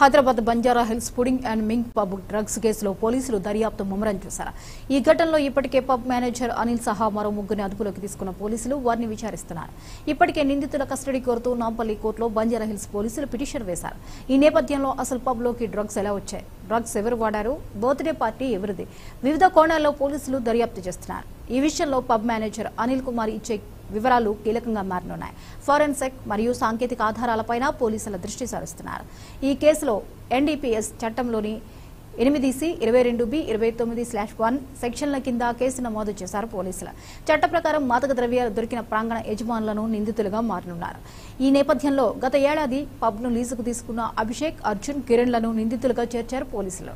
Hyderabad Banjara hills Pudding and Mink pub drugs కేసులో పోలీసులు దర్యాప్తు ముమ్మరం చేశారు ఈ ఘటనలో ఇప్పటికే పబ్ మేనేజర్ అనిల్ సహా మరో ముగ్గురిని అదుపులోకి తీసుకున్న పోలీసులు వారిని విచారిస్తున్నారు ఇప్పటికే నిందితుల కస్టడీ కోరుతూ నాంపల్లి కోర్టులో బంజారా హిల్స్ పోలీసులు పిటిషన్ వేశారు ఈ నేపథ్యంలో అసలు పబ్లోకి డ్రగ్స్ ఎలా వచ్చాయి డ్రగ్స్ ఎవరు వాడారు బర్త్డే పార్టీ ఎవరిది వివిధ కోణాల్లో పోలీసులు దర్యాప్తు చేస్తున్నారు ఈ విషయంలో పబ్ మేనేజర్ అనిల్ కుమార్ ఇచ్చే వివరాలు కీలకంగా మారనున్నాయి ఫోరెన్సిక్ మరియు సాంకేతిక ఆధారాలపైన పోలీసుల దృష్టి సారిస్తున్నారు ఈ కేసులో ఎన్డీపీఎస్ చట్టంలోని ఎనిమిది సి ఇరవై రెండు బి ఇరవై తొమ్మిది స్లాష్ వన్ సెక్షన్ల కింద కేసు నమోదు చేశారు పోలీసులు చట్ట ప్రకారం మాదక ద్రవ్యాలు దొరికిన ప్రాంగణ యజమానులను నిందితులుగా మారనున్నారు ఈ నేపథ్యంలో గత ఏడాది పబ్ను లీజుకు తీసుకున్న అభిషేక్ అర్జున్ కిరణ్లను నిందితులుగా చేర్చారు పోలీసులు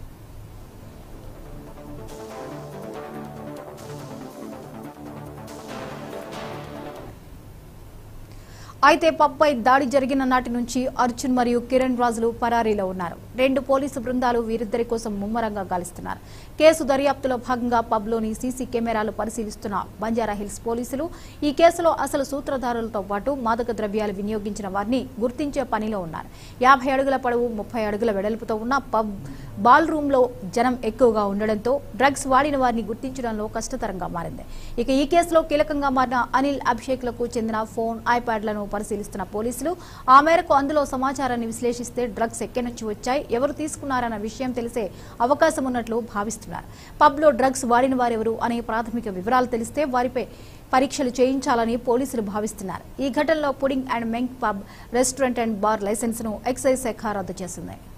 అయితే పబ్పై దాడి జరిగిన నాటి నుంచి అర్జున్ మరియు కిరణ్ రాజులు పరారీలో ఉన్నారు రెండు పోలీసు బృందాలు వీరిద్దరి కోసం ముమ్మరంగా గాలిస్తున్నారు కేసు దర్యాప్తులో భాగంగా పబ్లోని సీసీ కెమెరాలు పరిశీలిస్తున్న బంజారా హిల్స్ పోలీసులు ఈ కేసులో అసలు సూత్రధారులతో పాటు మాదక ద్రవ్యాలు వినియోగించిన వారిని గుర్తించే పనిలో ఉన్నారు యాభై అడుగుల పొడవు ముప్పై అడుగుల వెడల్పుతో ఉన్న పబ్ బాల్ రూమ్ లో జనం ఎక్కువగా ఉండడంతో డ్రగ్స్ వాడిన వారిని గుర్తించడంలో కష్టతరంగా మారింది ఇక ఈ కేసులో కీలకంగా మారిన అనిల్ అభిషేక్లకు చెందిన ఫోన్ ఐప్యాడ్లను పరిశీలిస్తున్న పోలీసులు ఆ మేరకు అందులో సమాచారాన్ని విశ్లేషిస్తే డ్రగ్స్ ఎక్కడి నుంచి వచ్చాయి ఎవరు తీసుకున్నారన్న విషయం తెలిసే అవకాశం ఉన్నట్లు భావిస్తున్నారు పబ్లో డ్రగ్స్ వాడిన వారెవరు అనే ప్రాథమిక వివరాలు తెలిస్తే వారిపై పరీక్షలు చేయించాలని పోలీసులు భావిస్తున్నారు ఈ ఘటనలో Pudding and Mink pub restaurant and bar licence ను ఎక్సైజ్ శాఖ రద్దు చేసింది